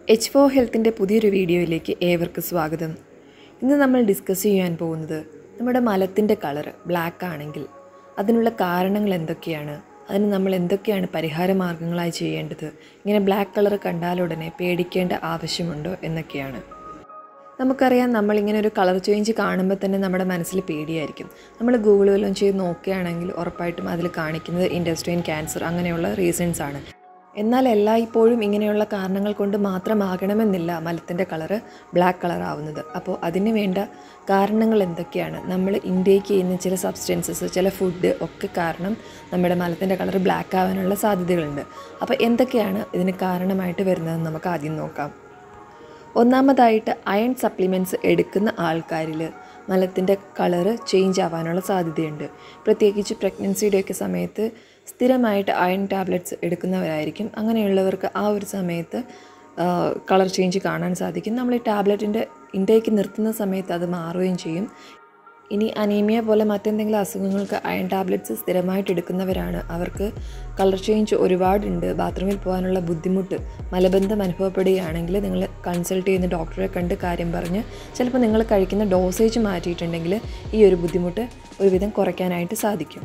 H four ഹെൽത്തിൻ്റെ പുതിയൊരു വീഡിയോയിലേക്ക് ഏവർക്കും സ്വാഗതം ഇന്ന് നമ്മൾ ഡിസ്കസ് ചെയ്യാൻ പോകുന്നത് നമ്മുടെ മലത്തിൻ്റെ കളറ് ബ്ലാക്ക് ആണെങ്കിൽ അതിനുള്ള കാരണങ്ങൾ എന്തൊക്കെയാണ് അതിന് നമ്മൾ എന്തൊക്കെയാണ് പരിഹാര മാർഗങ്ങളായി ചെയ്യേണ്ടത് ഇങ്ങനെ ബ്ലാക്ക് കളർ കണ്ടാലുടനെ പേടിക്കേണ്ട ആവശ്യമുണ്ടോ എന്നൊക്കെയാണ് നമുക്കറിയാം നമ്മളിങ്ങനെ ഒരു കളർ ചേഞ്ച് കാണുമ്പോൾ തന്നെ നമ്മുടെ മനസ്സിൽ പേടിയായിരിക്കും നമ്മൾ ഗൂഗിൾ വല്ലതും ചെയ്ത് നോക്കുകയാണെങ്കിൽ ഉറപ്പായിട്ടും അതിൽ കാണിക്കുന്നത് ഇൻഡസ്ട്രിയൻ ക്യാൻസർ അങ്ങനെയുള്ള റീസൺസ് ആണ് എന്നാൽ എല്ലായ്പ്പോഴും ഇങ്ങനെയുള്ള കാരണങ്ങൾ കൊണ്ട് മാത്രമാകണമെന്നില്ല മലത്തിൻ്റെ കളറ് ബ്ലാക്ക് കളർ ആവുന്നത് അപ്പോൾ അതിന് വേണ്ട കാരണങ്ങൾ എന്തൊക്കെയാണ് നമ്മൾ ഇൻടേക്ക് ചെയ്യുന്ന ചില സബ്സ്റ്റൻസസ് ചില ഫുഡ് ഒക്കെ കാരണം നമ്മുടെ മലത്തിൻ്റെ കളർ ബ്ലാക്ക് ആവാനുള്ള സാധ്യതകളുണ്ട് അപ്പോൾ എന്തൊക്കെയാണ് ഇതിന് കാരണമായിട്ട് വരുന്നതെന്ന് നമുക്ക് ആദ്യം നോക്കാം ഒന്നാമതായിട്ട് അയൺ സപ്ലിമെൻറ്റ്സ് എടുക്കുന്ന ആൾക്കാരിൽ മലത്തിൻ്റെ കളറ് ചേഞ്ച് ആവാനുള്ള സാധ്യതയുണ്ട് പ്രത്യേകിച്ച് പ്രഗ്നൻസിയുടെയൊക്കെ സമയത്ത് സ്ഥിരമായിട്ട് അയൺ ടാബ്ലറ്റ്സ് എടുക്കുന്നവരായിരിക്കും അങ്ങനെയുള്ളവർക്ക് ആ ഒരു സമയത്ത് കളർ ചേഞ്ച് കാണാൻ സാധിക്കും നമ്മൾ ഈ ടാബ്ലറ്റിൻ്റെ ഇൻടേക്ക് നിർത്തുന്ന സമയത്ത് അത് മാറുകയും ചെയ്യും ഇനി അനീമിയ പോലെ മറ്റെന്തെങ്കിലും അസുഖങ്ങൾക്ക് അയൺ ടാബ്ലറ്റ്സ് സ്ഥിരമായിട്ട് എടുക്കുന്നവരാണ് അവർക്ക് കളർ ചേഞ്ച് ഒരുപാടുണ്ട് ബാത്റൂമിൽ പോകാനുള്ള ബുദ്ധിമുട്ട് മലബന്ധം അനുഭവപ്പെടുകയാണെങ്കിൽ നിങ്ങൾ കൺസൾട്ട് ചെയ്യുന്ന ഡോക്ടറെ കണ്ട് കാര്യം പറഞ്ഞ് ചിലപ്പോൾ നിങ്ങൾ കഴിക്കുന്ന ഡോസേജ് മാറ്റിയിട്ടുണ്ടെങ്കിൽ ഈ ഒരു ബുദ്ധിമുട്ട് ഒരുവിധം കുറയ്ക്കാനായിട്ട് സാധിക്കും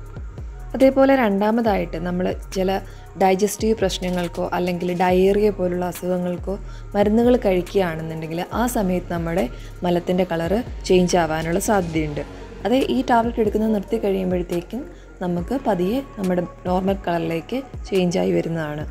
അതേപോലെ രണ്ടാമതായിട്ട് നമ്മൾ ചില ഡൈജസ്റ്റീവ് പ്രശ്നങ്ങൾക്കോ അല്ലെങ്കിൽ ഡയേറിയ പോലുള്ള അസുഖങ്ങൾക്കോ മരുന്നുകൾ കഴിക്കുകയാണെന്നുണ്ടെങ്കിൽ ആ സമയത്ത് നമ്മുടെ മലത്തിൻ്റെ കളറ് ചേഞ്ച് ആവാനുള്ള സാധ്യതയുണ്ട് അത് ഈ ടാബ്ലറ്റ് എടുക്കുന്നത് നിർത്തി കഴിയുമ്പോഴത്തേക്കും നമുക്ക് പതിയെ നമ്മുടെ നോർമൽ കളറിലേക്ക് ചേഞ്ചായി വരുന്നതാണ്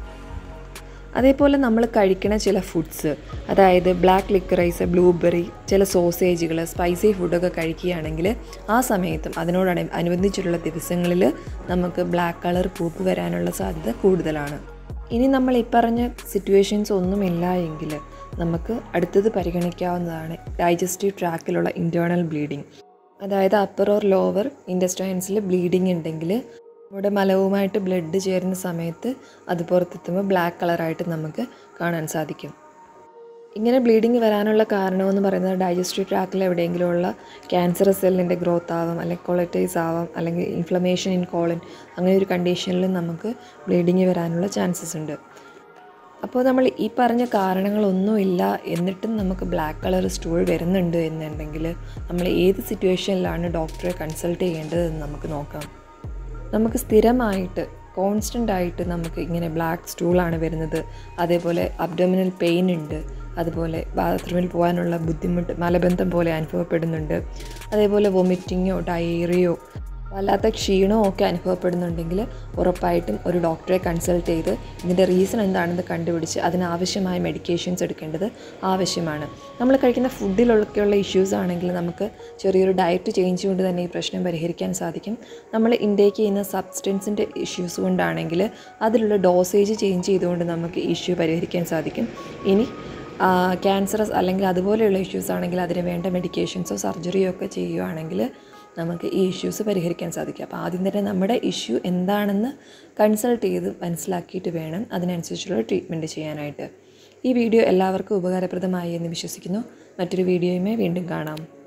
അതേപോലെ നമ്മൾ കഴിക്കുന്ന ചില ഫുഡ്സ് അതായത് ബ്ലാക്ക് ലിക്കറൈസ് ബ്ലൂബെറി ചില സോസേജുകൾ സ്പൈസി ഫുഡൊക്കെ കഴിക്കുകയാണെങ്കിൽ ആ സമയത്തും അതിനോട് അനുബന്ധിച്ചിട്ടുള്ള ദിവസങ്ങളിൽ നമുക്ക് ബ്ലാക്ക് കളർ പൂപ്പ് വരാനുള്ള സാധ്യത കൂടുതലാണ് ഇനി നമ്മൾ ഈ പറഞ്ഞ സിറ്റുവേഷൻസ് ഒന്നുമില്ല എങ്കിൽ നമുക്ക് അടുത്തത് പരിഗണിക്കാവുന്നതാണ് ഡൈജസ്റ്റീവ് ട്രാക്കിലുള്ള ഇൻറ്റേർണൽ ബ്ലീഡിങ് അതായത് അപ്പർ ഓർ ലോവർ ഇൻഡസ്റ്റൈൻസിൽ ബ്ലീഡിങ് ഉണ്ടെങ്കിൽ നമ്മുടെ മലവുമായിട്ട് ബ്ലഡ് ചേരുന്ന സമയത്ത് അത് പുറത്തെത്തുമ്പോൾ ബ്ലാക്ക് കളറായിട്ട് നമുക്ക് കാണാൻ സാധിക്കും ഇങ്ങനെ ബ്ലീഡിങ് വരാനുള്ള കാരണമെന്ന് പറയുന്നത് ഡൈജസ്റ്റീവ് ട്രാക്കിൽ എവിടെയെങ്കിലുമുള്ള ക്യാൻസർ സെല്ലിൻ്റെ ഗ്രോത്ത് ആവാം അല്ലെങ്കിൽ കൊളറ്റൈസ് ആവാം അല്ലെങ്കിൽ ഇൻഫ്ലമേഷൻ ഇൻ കോളൻ അങ്ങനെ ഒരു കണ്ടീഷനിൽ നമുക്ക് ബ്ലീഡിങ് വരാനുള്ള ചാൻസസ് ഉണ്ട് അപ്പോൾ നമ്മൾ ഈ പറഞ്ഞ കാരണങ്ങളൊന്നുമില്ല എന്നിട്ടും നമുക്ക് ബ്ലാക്ക് കളർ സ്റ്റൂൾ വരുന്നുണ്ട് എന്നുണ്ടെങ്കിൽ നമ്മൾ ഏത് സിറ്റുവേഷനിലാണ് ഡോക്ടറെ കൺസൾട്ട് ചെയ്യേണ്ടതെന്ന് നമുക്ക് നോക്കാം നമുക്ക് സ്ഥിരമായിട്ട് കോൺസ്റ്റൻ്റ് ആയിട്ട് നമുക്ക് ഇങ്ങനെ ബ്ലാക്ക് സ്റ്റൂളാണ് വരുന്നത് അതേപോലെ അബ്ഡോമിനൽ പെയിൻ ഉണ്ട് അതുപോലെ ബാത്റൂമിൽ പോകാനുള്ള ബുദ്ധിമുട്ട് മലബന്ധം പോലെ അനുഭവപ്പെടുന്നുണ്ട് അതേപോലെ വൊമിറ്റിങ്ങോ ഡയേറിയോ വല്ലാത്ത ക്ഷീണമോ ഒക്കെ അനുഭവപ്പെടുന്നുണ്ടെങ്കിൽ ഉറപ്പായിട്ടും ഒരു ഡോക്ടറെ കൺസൾട്ട് ചെയ്ത് ഇതിൻ്റെ റീസൺ എന്താണെന്ന് കണ്ടുപിടിച്ച് അതിനാവശ്യമായ മെഡിക്കേഷൻസ് എടുക്കേണ്ടത് ആവശ്യമാണ് നമ്മൾ കഴിക്കുന്ന ഫുഡിലൊക്കെയുള്ള ഇഷ്യൂസ് ആണെങ്കിൽ നമുക്ക് ചെറിയൊരു ഡയറ്റ് ചേഞ്ച് കൊണ്ട് തന്നെ ഈ പ്രശ്നം പരിഹരിക്കാൻ സാധിക്കും നമ്മൾ ഇൻടേക്ക് ചെയ്യുന്ന സബ്സ്റ്റൻസിൻ്റെ ഇഷ്യൂസ് കൊണ്ടാണെങ്കിൽ അതിലുള്ള ഡോസേജ് ചേഞ്ച് ചെയ്തുകൊണ്ട് നമുക്ക് ഇഷ്യൂ പരിഹരിക്കാൻ സാധിക്കും ഇനി ക്യാൻസറസ് അല്ലെങ്കിൽ അതുപോലെയുള്ള ഇഷ്യൂസ് ആണെങ്കിൽ അതിന് വേണ്ട മെഡിക്കേഷൻസോ സർജറിയോ ഒക്കെ ചെയ്യുകയാണെങ്കിൽ നമുക്ക് ഈ ഇഷ്യൂസ് പരിഹരിക്കാൻ സാധിക്കും അപ്പോൾ ആദ്യം തന്നെ നമ്മുടെ ഇഷ്യൂ എന്താണെന്ന് കൺസൾട്ട് ചെയ്ത് മനസ്സിലാക്കിയിട്ട് വേണം അതിനനുസരിച്ചുള്ള ട്രീറ്റ്മെൻറ്റ് ചെയ്യാനായിട്ട് ഈ വീഡിയോ എല്ലാവർക്കും ഉപകാരപ്രദമായി എന്ന് വിശ്വസിക്കുന്നു മറ്റൊരു വീഡിയോയുമേ വീണ്ടും കാണാം